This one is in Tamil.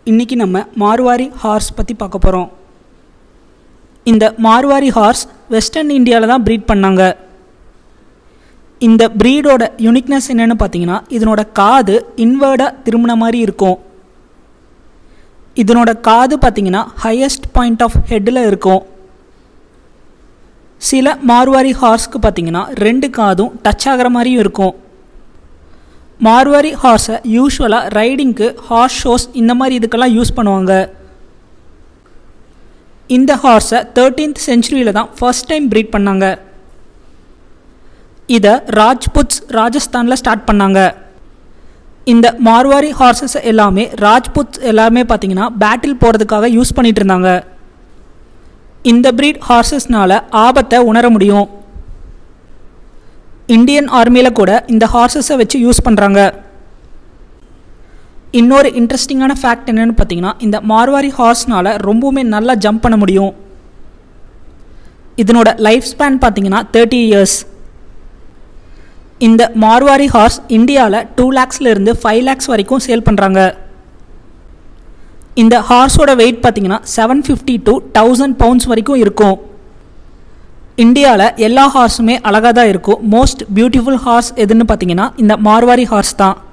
இன்றைக்கி நம்ம மார்வாரி ஹார்ஸ் பற்றி பார்க்க போகிறோம் இந்த மார்வாரி ஹார்ஸ் வெஸ்டர்ன் இந்தியாவில் தான் ப்ரீட் பண்ணாங்க இந்த ப்ரீடோட யூனிக்னஸ் என்னென்னு பார்த்தீங்கன்னா இதனோட காது இன்வேர்டாக திரும்பின மாதிரி இருக்கும் இதனோட காது பார்த்தீங்கன்னா ஹையஸ்ட் பாயிண்ட் ஆஃப் ஹெட்டில் இருக்கும் சில மார்வாரி ஹார்ஸ்க்கு பார்த்தீங்கன்னா ரெண்டு காதும் டச் ஆகிற மாதிரியும் இருக்கும் மார்வாரி ஹார்ஸை யூஸ்வலாக ரைடிங்க்கு ஹார்ஸ் ஷோஸ் இந்த மாதிரி இதுக்கெல்லாம் யூஸ் பண்ணுவாங்க இந்த ஹார்ஸை தேர்ட்டீன்த் செஞ்சுரியில் தான் ஃபர்ஸ்ட் டைம் ப்ரீட் பண்ணாங்க இதை ராஜ்புட்ஸ் ராஜஸ்தானில் ஸ்டார்ட் பண்ணாங்க இந்த மார்வாரி ஹார்சஸ் எல்லாமே ராஜ்புட்ஸ் எல்லாமே பார்த்தீங்கன்னா பேட்டில் போகிறதுக்காக யூஸ் பண்ணிட்டு இருந்தாங்க இந்த ப்ரீட் ஹார்சஸ்னால ஆபத்தை உணர முடியும் இந்தியன் ஆர்மியில் கூட இந்த ஹார்சஸை வச்சு யூஸ் பண்ணுறாங்க இன்னொரு இன்ட்ரெஸ்டிங்கான ஃபேக்ட் என்னென்னு பார்த்தீங்கன்னா இந்த மார்வாரி ஹார்ஸ்னால் ரொம்பவுமே நல்லா ஜம்ப் பண்ண முடியும் இதனோட லைஃப் ஸ்பேன் பார்த்தீங்கன்னா தேர்ட்டி இயர்ஸ் இந்த மார்வாரி ஹார்ஸ் இந்தியாவில் டூ லேக்ஸ்லேருந்து ஃபைவ் லேக்ஸ் வரைக்கும் சேல் பண்ணுறாங்க இந்த ஹார்ஸோட வெயிட் பார்த்தீங்கன்னா seven fifty to thousand pounds வரைக்கும் இருக்கும் இந்தியாவில் எல்லா ஹார்ஸுமே அழகாக தான் இருக்கும் மோஸ்ட் பியூட்டிஃபுல் ஹார்ஸ் எதுன்னு பார்த்தீங்கன்னா இந்த மார்வாரி ஹார்ஸ் தான்